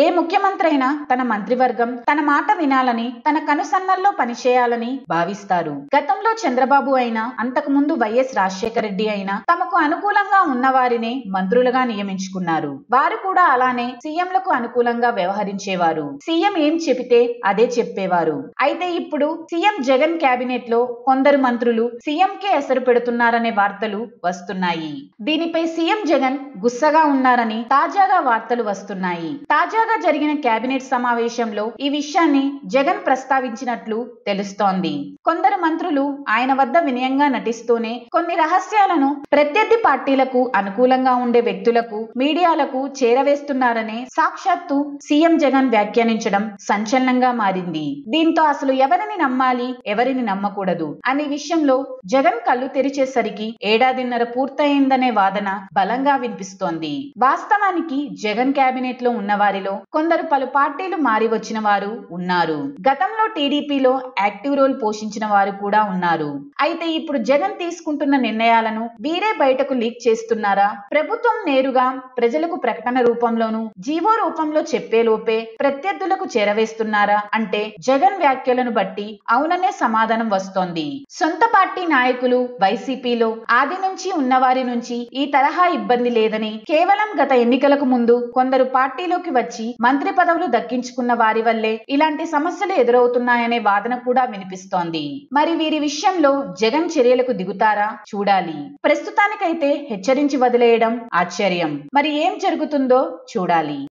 ఏ ముఖ్యమంత్రి అయినా తన మంత్రివర్గం తన మాట వినాలని తన కనుసన్నల్లో పనిచేయాలని భావిస్తారు గతంలో చంద్రబాబు అయినా అంతకు ముందు వైఎస్ రాజశేఖర రెడ్డి అయినా తమకు అనుకూలంగా ఉన్న వారినే మంత్రులుగా నియమించుకున్నారు వారు కూడా అలానే సీఎంలకు అనుకూలంగా వ్యవహరించేవారు సీఎం ఏం చెబితే అదే చెప్పేవారు అయితే ఇప్పుడు సీఎం జగన్ కేబినెట్ లో కొందరు మంత్రులు సీఎం కే ఎసరు పెడుతున్నారనే వార్తలు వస్తున్నాయి దీనిపై సీఎం జగన్ గుస్సగా ఉన్నారని తాజాగా వార్తలు వస్తున్నాయి తాజాగా జరిగిన కేబినెట్ సమావేశంలో ఈ విషయాన్ని జగన్ ప్రస్తావించినట్లు తెలుస్తోంది కొందరు మంత్రులు ఆయన వద్ద వినయంగా నటిస్తూనే కొన్ని రహస్యాలను ప్రత్యర్థి పార్టీలకు అనుకూలంగా ఉండే వ్యక్తులకు మీడియాలకు చేరవేస్తున్నారనే సాక్షాత్తు సీఎం జగన్ వ్యాఖ్యానించడం సంచలనంగా మారింది దీంతో అసలు ఎవరిని నమ్మాలి ఎవరిని నమ్మకూడదు అనే విషయంలో జగన్ కళ్ళు తెరిచేసరికి ఏడాదిన్నర పూర్తయిందనే వాదన బలంగా వినిపిస్తోంది వాస్తవానికి జగన్ కేబినెట్ లో ఉన్న వారిలో కొందరు పలు పార్టీలు మారి వచ్చిన వారు ఉన్నారు గతంలో టీడీపీలో యాక్టివ్ రోల్ పోషించిన వారు కూడా ఉన్నారు అయితే ఇప్పుడు జగన్ తీసుకుంటున్న నిర్ణయాలను వీరే బయటకు లీక్ చేస్తున్నారా ప్రభుత్వం నేరుగా ప్రజలకు ప్రకటన రూపంలోను జీవో రూపంలో చెప్పేలోపే ప్రత్యర్థులకు చేరవేస్తున్నారా అంటే జగన్ వ్యాఖ్యలను బట్టి అవుననే సమాధానం వస్తోంది సొంత పార్టీ నాయకులు వైసీపీలో ఆది నుంచి ఉన్నవారి నుంచి ఈ తరహా ఇబ్బంది లేదని కేవలం గత ఎన్నికలకు ముందు కొందరు పార్టీలోకి వచ్చి మంత్రి పదవులు దక్కించుకున్న వారి వల్లే ఇలాంటి సమస్యలు ఎదురవుతున్నాయనే వాదన కూడా వినిపిస్తోంది మరి వీరి విషయంలో జగన్ చర్యలకు దిగుతారా చూడాలి ప్రస్తుతానికైతే హెచ్చరించి వదిలేయడం ఆశ్చర్యం మరి ఏం జరుగుతుందో చూడాలి